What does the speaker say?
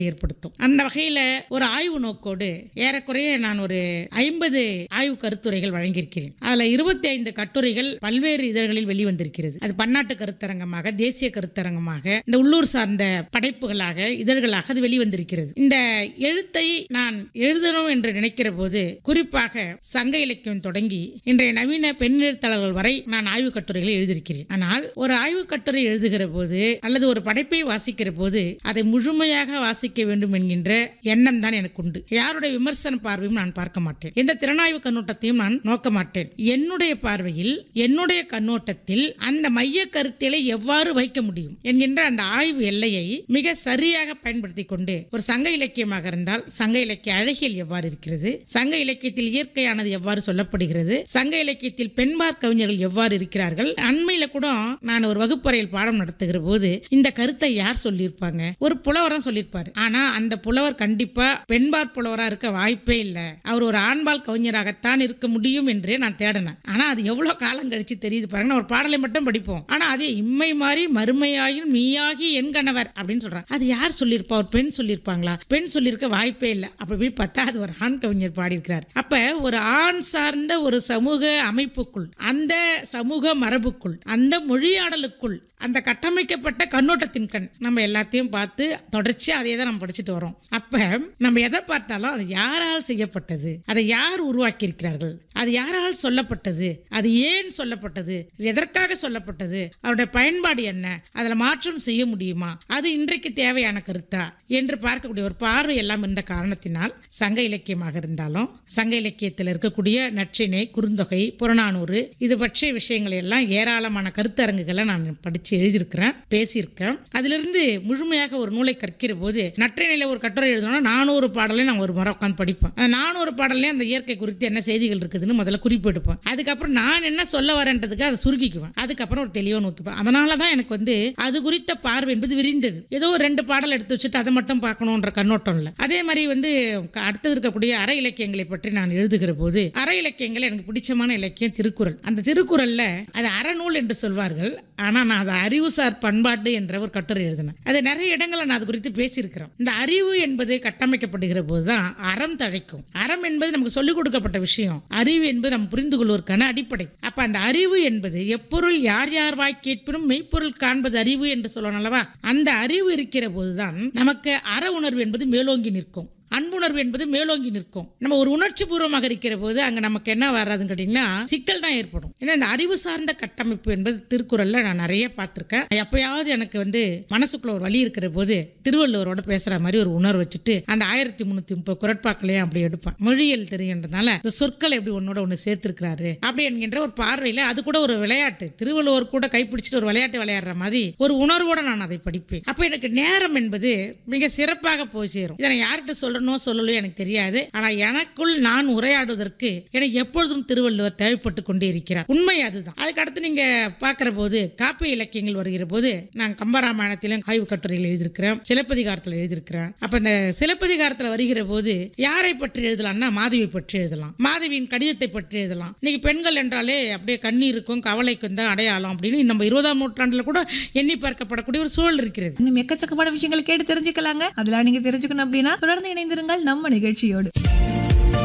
ஏற்படுத்தும் அந்த வகையில ஒரு ஆய்வு நோக்கோடு ஏறக்குறைய நான் ஒரு ஐம்பது ஆய்வு கருத்துரைகள் வழங்கியிருக்கிறேன் அதுல இருபத்தி ஐந்து கட்டுரைகள் பல்வேறு இதழ்களில் வெளிவந்திருக்கிறது அது பன்னாட்டு கருத்தரங்கமாக தேசிய கருத்தரங்கமாக இந்த உள்ளூர் சார்ந்த படைப்புகளாக இதழ்களாக அது வெளிவந்திருக்கிறது இந்த எழுத்தை நான் எழுதணும் என்று நினைக்கிற போது குறிப்பாக சங்க இலக்கியம் தொடங்கி இன்றைய நவீன பெண் எழுத்தாளர்கள் வரை நான் ஆய்வு கட்டுரைகளை எழுதியிருக்கிறேன் ஆனால் ஒரு ஆய்வு கட்டுரை எழுதுகிற போது அல்லது ஒரு படைப்பை வாசிக்கிற போது அதை முழுமையாக வாசிக்க வேண்டும் என்கின்ற எண்ணம் தான் எனக்கு உண்டு யாருடைய விமர்சன பார்வையும் நான் பார்க்க மாட்டேன் எந்த திறனாய்வு கண்ணோட்டத்தையும் நான் நோக்க மாட்டேன் என்னுடைய பார்வையில் என்னுடைய கண்ணோட்டத்தில் அந்த மைய கருத்தியலை எவ்வாறு வைக்க முடியும் என்கின்ற அந்த ஆய்வு எல்லையை மிக சரியாக பயன்படுத்தி கொண்டு ஒரு சங்க இலக்கியமாக இருந்தால் சங்க இலக்கிய அழகியல் எவ்வாறு இருக்கிறது சங்க இலக்கியத்தில் இயற்கையானது எவ்வாறு சொல்லப்படுகிறது சங்க இலக்கியத்தில் பெண்பார் கவிஞர்கள் எவ்வாறு இருக்கிறார்கள் அண்மையில கூட நான் ஒரு வகுப்பறையில் பாடம் நடத்துகிற போது இந்த கருத்தை யார் சொல்லியிருப்பாங்க ஒரு புலவர் தான் சொல்லியிருப்பாரு ஆனா அந்த புலவர் கண்டிப்பா பெண்பார் புலவரா இருக்க வாய்ப்பே இல்லை அவர் ஒரு ஆண்பால் கவிஞராகத்தான் இருக்க முடியும் என்றே நான் தேடினேன் ஆனா அது எவ்வளவு காலம் கழிச்சு தெரியுது பாருங்க நான் ஒரு பாடலை மட்டும் படிப்போம் ஆனா அதே இம்மை மாறி மறுமையாயும் மீயாகி என் கணவர் அப்படின்னு சொல்றாங்க அது யார் சொல்லியிருப்பா ஒரு பெண் சொல்லியிருப்பாங்களா பெண் சொல்லியிருக்க வாய்ப்பே இல்லை அப்படி போய் பார்த்தா அது ஒரு ஆண் கவிஞர் பாடியிருக்கிறார் அப்ப ஒரு ஆண் சார்ந்த ஒரு சமூக அமைப்புக்குள் அந்த சமூக மரபுக்குள் அந்த மொழியாடலுக்குள் அந்த கட்டமைக்கப்பட்ட கண்ணோட்டத்தின் கண் நம்ம எல்லாத்தையும் பார்த்து தொடர்ச்சியா அதே தான் நம்ம படிச்சுட்டு வரோம் அப்ப நம்ம எதை பார்த்தாலும் அது யாரால் செய்யப்பட்டது அதை யார் உருவாக்கி இருக்கிறார்கள் அது யாரால் சொல்லப்பட்டது அது ஏன் சொல்லப்பட்டது எதற்காக சொல்லப்பட்டது அதோட பயன்பாடு என்ன அதில் மாற்றம் செய்ய முடியுமா அது இன்றைக்கு தேவையான கருத்தா என்று பார்க்கக்கூடிய ஒரு பார்வை எல்லாம் இருந்த காரணத்தினால் சங்க இலக்கியமாக இருந்தாலும் சங்க இலக்கியத்தில் இருக்கக்கூடிய நற்றிணை குறுந்தொகை புறநானூறு இது பற்றிய விஷயங்கள் எல்லாம் ஏராளமான கருத்தரங்குகளை நான் படித்து எழுதியிருக்கிறேன் பேசியிருக்கேன் அதிலிருந்து முழுமையாக ஒரு நூலை கற்கிற போது நற்றிணையில் ஒரு கட்டுரை எழுதணும்னா நானூறு பாடலை நான் ஒரு முறை உட்காந்து படிப்பேன் அந்த நானூறு பாடலையும் அந்த இயற்கை குறித்து என்ன செய்திகள் இருக்குதுன்னு முதல்ல குறிப்பு எடுப்பேன் அதுக்கப்புறம் நான் என்ன சொல்ல வரேன்றதுக்கு அதை சுருக்கிக்குவேன் அதுக்கப்புறம் ஒரு தெளிவாக நோக்கிப்பேன் அதனால தான் எனக்கு வந்து அது குறித்த பார்வை என்பது விரிந்தது ஏதோ ஒரு ரெண்டு பாடல் எடுத்து வச்சுட்டு அதை மட்டும் பார்க்கணுன்ற கண்ணோட்டம் இல்லை அதே மாதிரி வந்து க- அடுத்தது இருக்கக்கூடிய அற இலக்கியங்களை பற்றி நான் எழுதுகிற போது அற இலக்கியங்கள் எனக்கு பிடிச்சமான இலக்கியம் திருக்குறள் அந்த திருக்குறள்ல அது அறநூல் என்று சொல்வார்கள் ஆனா நான் அதை அறிவுசார் பண்பாட்டு என்ற ஒரு கட்டுரை எழுதினேன் அது நிறைய இடங்களில் நான் அது குறித்து பேசியிருக்கிறோம் இந்த அறிவு என்பது கட்டமைக்கப்படுகிற போதுதான் அறம் தழைக்கும் அறம் என்பது நமக்கு சொல்லிக் கொடுக்கப்பட்ட விஷயம் அறிவு என்பது நம்ம புரிந்து கொள்வதற்கான அடிப்படை அப்ப அந்த அறிவு என்பது எப்பொருள் யார் யார் வாய் கேட்பினும் மெய்ப்பொருள் காண்பது அறிவு என்று சொல்லணும் அல்லவா அந்த அறிவு இருக்கிற போதுதான் நமக்கு அற உணர்வு என்பது மேலோங்கி நிற்கும் அன்புணர்வு என்பது மேலோங்கி நிற்கும் நம்ம ஒரு உணர்ச்சி பூர்வமாக இருக்கிற போது அங்க நமக்கு என்ன வராதுன்னு கேட்டீங்கன்னா சிக்கல் தான் ஏற்படும் ஏன்னா இந்த அறிவு சார்ந்த கட்டமைப்பு என்பது திருக்குறள்ல நான் நிறைய பார்த்திருக்கேன் எப்பயாவது எனக்கு வந்து மனசுக்குள்ள ஒரு வழி இருக்கிற போது திருவள்ளுவரோட பேசுற மாதிரி ஒரு உணர்வு வச்சுட்டு அந்த ஆயிரத்தி முன்னூத்தி முப்பது குரட்பாக்களையும் அப்படி எடுப்பேன் மொழியியல் தெரியுன்றதுனால இந்த சொற்கள் எப்படி ஒன்னோட ஒன்று சேர்த்திருக்கிறாரு அப்படி என்கின்ற ஒரு பார்வையில அது கூட ஒரு விளையாட்டு திருவள்ளுவர் கூட கைப்பிடிச்சிட்டு ஒரு விளையாட்டு விளையாடுற மாதிரி ஒரு உணர்வோட நான் அதை படிப்பேன் அப்ப எனக்கு நேரம் என்பது மிக சிறப்பாக போய் சேரும் இதை நான் யார்கிட்ட சொல்லணும் சொல்லலையோ எனக்கு தெரியாது ஆனா எனக்குள் நான் உரையாடுவதற்கு எனக்கு எப்பொழுதும் திருவள்ளுவர் தேவைப்பட்டு கொண்டே இருக்கிறார் உண்மை அதுதான் அதுக்கு அடுத்து நீங்க பார்க்கிற போது காப்பிய இலக்கியங்கள் வருகிற போது நான் கம்பராமாயணத்திலும் ஆய்வு கட்டுரைகள் எழுதியிருக்கிறேன் சிலப்பதிகாரத்தில் எழுதியிருக்கிறேன் அப்ப இந்த சிலப்பதிகாரத்தில் வருகிற போது யாரை பற்றி எழுதலாம்னா மாதவி பற்றி எழுதலாம் மாதவியின் கடிதத்தை பற்றி எழுதலாம் இன்னைக்கு பெண்கள் என்றாலே அப்படியே கண்ணீருக்கும் கவலைக்கும் தான் அடையாளம் அப்படின்னு நம்ம இருபதாம் நூற்றாண்டுல கூட எண்ணி பார்க்கப்படக்கூடிய ஒரு சூழல் இருக்கிறது இன்னும் எக்கச்சக்கமான விஷயங்களை கேட்டு தெரிஞ்சுக்கலாங்க அதெல்லாம் நீங்க தெரிஞ்சுக்கணும் அப்படின்னா தொடர்ந்து இணைந்திருங்கள் நம்ம நிகழ்ச்சியோடு